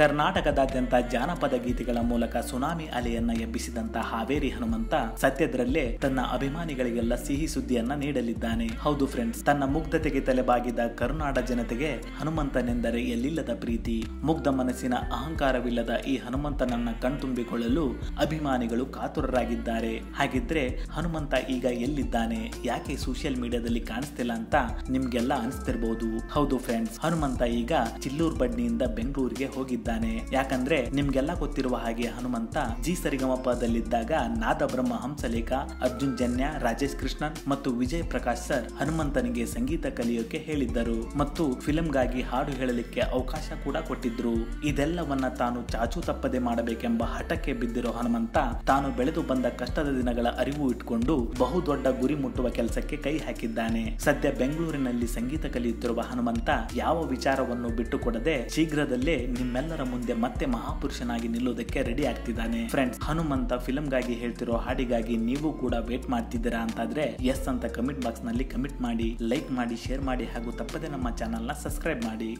ಕರ್ನಾಟಕದಾದ್ಯಂತ ಜಾನಪದ ಗೀತೆಗಳ ಮೂಲಕ ಸುನಾಮಿ ಅಲೆಯನ್ನ ಎಬ್ಬಿಸಿದಂತ ಹಾವೇರಿ ಹನುಮಂತ ಸದ್ಯದಲ್ಲೇ ತನ್ನ ಅಭಿಮಾನಿಗಳಿಗೆಲ್ಲ ಸಿಹಿ ಸುದ್ದಿಯನ್ನ ನೀಡಲಿದ್ದಾನೆ ಹೌದು ಫ್ರೆಂಡ್ಸ್ ತನ್ನ ಮುಗ್ಧತೆಗೆ ತಲೆಬಾಗಿದ ಕರುನಾಡ ಜನತೆಗೆ ಹನುಮಂತನೆಂದರೆ ಎಲ್ಲಿಲ್ಲದ ಪ್ರೀತಿ ಮುಗ್ಧ ಮನಸ್ಸಿನ ಅಹಂಕಾರವಿಲ್ಲದ ಈ ಹನುಮಂತನನ್ನ ಕಣ್ತುಂಬಿಕೊಳ್ಳಲು ಅಭಿಮಾನಿಗಳು ಕಾತುರರಾಗಿದ್ದಾರೆ ಹಾಗಿದ್ರೆ ಹನುಮಂತ ಈಗ ಎಲ್ಲಿದ್ದಾನೆ ಯಾಕೆ ಸೋಷಿಯಲ್ ಮೀಡಿಯಾದಲ್ಲಿ ಕಾಣಿಸ್ತಿಲ್ಲ ಅಂತ ನಿಮ್ಗೆಲ್ಲ ಅನಿಸ್ತಿರ್ಬೋದು ಹೌದು ಫ್ರೆಂಡ್ಸ್ ಹನುಮಂತ ಈಗ ಚಿಲ್ಲೂರ್ ಬಡ್ನಿಯಿಂದ ಬೆಂಗಳೂರಿಗೆ ಹೋಗಿದ್ದಾನೆ ಯಾಕಂದ್ರೆ ನಿಮ್ಗೆಲ್ಲ ಗೊತ್ತಿರುವ ಹಾಗೆ ಹನುಮಂತ ಜಿ ಸರಿಗಮಪದಲ್ಲಿದ್ದಾಗ ನಾದ ಬ್ರಹ್ಮ ಹಂಸಲೇಖ ಅರ್ಜುನ್ ಜನ್ಯ ರಾಜೇಶ್ ಕೃಷ್ಣನ್ ಮತ್ತು ವಿಜಯ್ ಪ್ರಕಾಶ್ ಸರ್ ಹನುಮಂತನಿಗೆ ಸಂಗೀತ ಕಲಿಯೋಕೆ ಹೇಳಿದ್ದರು ಮತ್ತು ಫಿಲ್ಮ್ಗಾಗಿ ಹಾಡು ಹೇಳಲಿಕ್ಕೆ ಅವಕಾಶ ಕೂಡ ಕೊಟ್ಟಿದ್ರು ಇದೆಲ್ಲವನ್ನ ತಾನು ಚಾಚೂ ತಪ್ಪದೆ ಮಾಡಬೇಕೆಂಬ ಹಠಕ್ಕೆ ಬಿದ್ದಿರೋ ಹನುಮಂತ ತಾನು ಬೆಳೆದು ಬಂದ ಕಷ್ಟದ ದಿನಗಳ ಅರಿವು ಇಟ್ಕೊಂಡು ಬಹುದೊಡ್ಡ ಗುರಿ ಮುಟ್ಟುವ ಕೆಲಸಕ್ಕೆ ಕೈ ಹಾಕಿದ್ದಾನೆ ಸದ್ಯ ಬೆಂಗಳೂರಿನಲ್ಲಿ ಸಂಗೀತ ಕಲಿಯುತ್ತಿರುವ ಹನುಮಂತ ಯಾವ ವಿಚಾರವನ್ನು ಬಿಟ್ಟುಕೊಡದೆ ಶೀಘ್ರದಲ್ಲೇ ನಿಮ್ಮೆಲ್ಲರ ಮುಂದೆ ಮತ್ತೆ ಮಹಾಪುರುಷನಾಗಿ ನಿಲ್ಲುವುದಕ್ಕೆ ರೆಡಿ ಆಗ್ತಿದ್ದಾನೆ ಫ್ರೆಂಡ್ಸ್ ಹನುಮಂತ ಫಿಲ್ಮ್ಗಾಗಿ ಹೇಳ್ತಿರೋ ಹಾಡಿಗಾಗಿ ನೀವು ಕೂಡ ವೇಟ್ ಮಾಡ್ತಿದ್ದೀರಾ ಅಂತಾದ್ರೆ ಎಸ್ ಅಂತ ಕಮೆಂಟ್ ಬಾಕ್ಸ್ ನಲ್ಲಿ ಕಮೆಂಟ್ ಮಾಡಿ ಲೈಕ್ ಮಾಡಿ ಶೇರ್ ಮಾಡಿ ಹಾಗೂ ತಪ್ಪದೆ ನಮ್ಮ ಚಾನಲ್ ನ ಸಬ್ಸ್ಕ್ರೈಬ್ ಮಾಡಿ